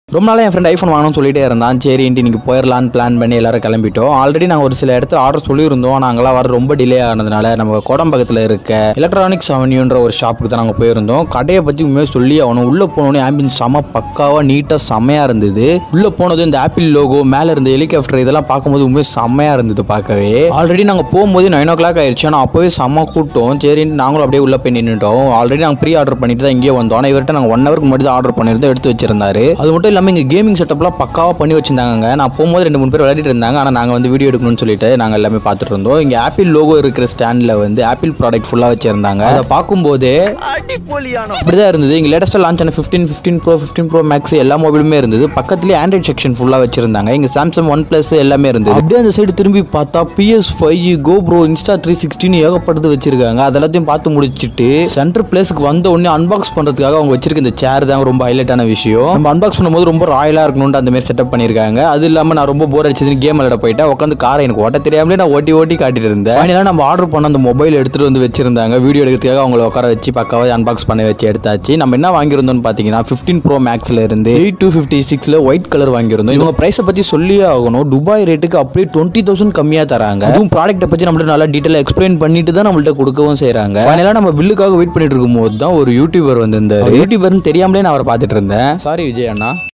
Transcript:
ரொம்ப நாளாக என் friend iPhone வாங்கணும்னு சொல்லிட்டே இருந்தான் சரின்ட்டு இன்னைக்கு போயிடலான்னு பிளான் பண்ணி எல்லாரும் கிளம்பிட்டோம் ஆல்ரெடி நாங்கள் ஒரு சில இடத்துல ஆர்டர் சொல்லியிருந்தோம் ஆனால் அங்கெல்லாம் வர ரொம்ப டிலே ஆனதுனால நம்ம கோடம்பக்கத்தில் இருக்க எலக்ட்ரானிக்ஸ் அவென்யூன்ற ஒரு ஷாப்புக்கு தான் நாங்கள் போயிருந்தோம் கடையை பற்றி உண்மையாக சொல்லி அவனும் உள்ளே போனோடனே ஆம்பியன்ஸ் செம பக்காவாக நீட்டாக செம்மையாக இருந்தது உள்ளே போனது இந்த ஆப்பிள் லோகோ மேலே இருந்த ஹெலிகாப்டர் இதெல்லாம் பார்க்கும்போது உண்மையாக செம்மையாக இருந்தது பார்க்கவே ஆல்ரெடி நாங்கள் போகும்போது நைன் ஓ கிளாக் ஆயிடுச்சு ஆனால் அப்போவே செம்ம கூட்டம் சரின்னு நாங்களும் அப்படியே உள்ளே போய் நின்றுட்டோம் ஆல்ரெடி நாங்கள் ப்ரீ ஆர்டர் பண்ணிட்டு தான் இங்கே வந்தோம் ஆனால் இவர்கிட்ட நாங்கள் ஒன் ஹவருக்கு முன்னாடி தான் ஆர்டர் பண்ணியிருந்தோம் எடுத்து வச்சிருந்தாரு அது மட்டும் இல்லாமல் இங்கே கேமிங் செட்டப்லாம் பக்காவாக பண்ணி வச்சிருந்தாங்க நான் போகும்போது ரெண்டு மூணு பேர் விளையாடிட்டு இருந்தாங்க ஆனால் நாங்கள் வந்து வீடியோ எடுக்கணும்னு சொல்லிட்டு நாங்கள் எல்லாமே பார்த்துட்டு இருந்தோம் இங்கே ஆப்பிள் லோகோ இருக்கிற ஸ்டாண்டில் வந்து ஆப்பிள் ப்ராடக்ட் ஃபுல்லாக வச்சிருந்தாங்க அதை பார்க்கும்போதே இப்படிதான் இருந்தது இங்கே லேட்டஸ்ட்டாக லான்ச் ஆன fifteen fifteen pro fifteen pro max எல்லா மொபைலுமே இருந்தது பக்கத்துலேயே ஆண்ட்ராய்ட் செக்ஷன் ஃபுல்லாக வச்சிருந்தாங்க இங்கே சாம்சங் ஒன் ப்ளஸ் எல்லாமே இருந்தது அப்படியே அந்த சைடு திரும்பி பார்த்தா PS five GoPro Insta three சிக்ஸ்டின்னு ஏகப்பட்டது வச்சிருக்காங்க அது எல்லாத்தையும் பார்த்து முடிச்சிட்டு சென்டர் பிளேஸ்க்கு வந்த உடனே அன்பாக்ஸ் பண்ணுறதுக்காக அவங்க வச்சிருக்க இந்த சேர் தான் ரொம்ப ஹைலைட்டான விஷயம் நம்ம அன்பாக்ஸ் பண்ணும்போது ரொம்ப ராயலாக இருக்கணும்னு அந்த மாதிரி செட்டப் பண்ணியிருக்காங்க அது இல்லாமல் நான் ரொம்ப போர் அடிச்சதுன்னு கேம் விளையாட போயிட்டேன் உட்காந்து காரை எனக்கு ஓட்ட தெரியாமலே நான் ஓட்டி ஓட்டி காட்டிட்டு இருந்தேன் ஃபைனலாக நம்ம ஆர்டர் பண்ண அந்த மொபைல் எடுத்துட்டு வந்து வச்சிருந்தாங்க வீடியோ எடுக்கிறதுக்காக அவங்கள உட்கார வச்சு பக்காவாக அன்பாக்ஸ் பண்ணி வச்சு எடுத்தாச்சு நம்ம என்ன வாங்கியிருந்தோம்னு பார்த்தீங்கன்னா ஃபிஃப்டீன் ப்ரோ மேக்ஸ்ல இருந்து எயிட் டூ ஃபிஃப்டி சிக்ஸில் ஒயிட் கலர் வாங்கியிருந்தோம் இவங்க ப்ரைஸை பற்றி சொல்லியே ஆகணும் துபாய் ரேட்டுக்கு அப்படியே டுவெண்ட்டி தௌசண்ட் கம்மியாக தராங்க அதுவும் ப்ராடக்ட்டை பற்றி நம்மள்ட்ட நல்லா டீட்டெயிலாக எக்ஸ்பிளைன் பண்ணிட்டு தான் நம்மள்ட்ட கொடுக்கவும் செய்கிறாங்க ஃபைனலாக நம்ம பில்லுக்காக வெயிட் பண்ணிட்டு இருக்கும்போது தான் ஒரு யூடியூபர் வந்திருந்தார் யூடியூபர்னு தெரியாமலே நான் அவரை பார்த்துட்டு இருந்தேன் சாரி விஜய் அண்ணா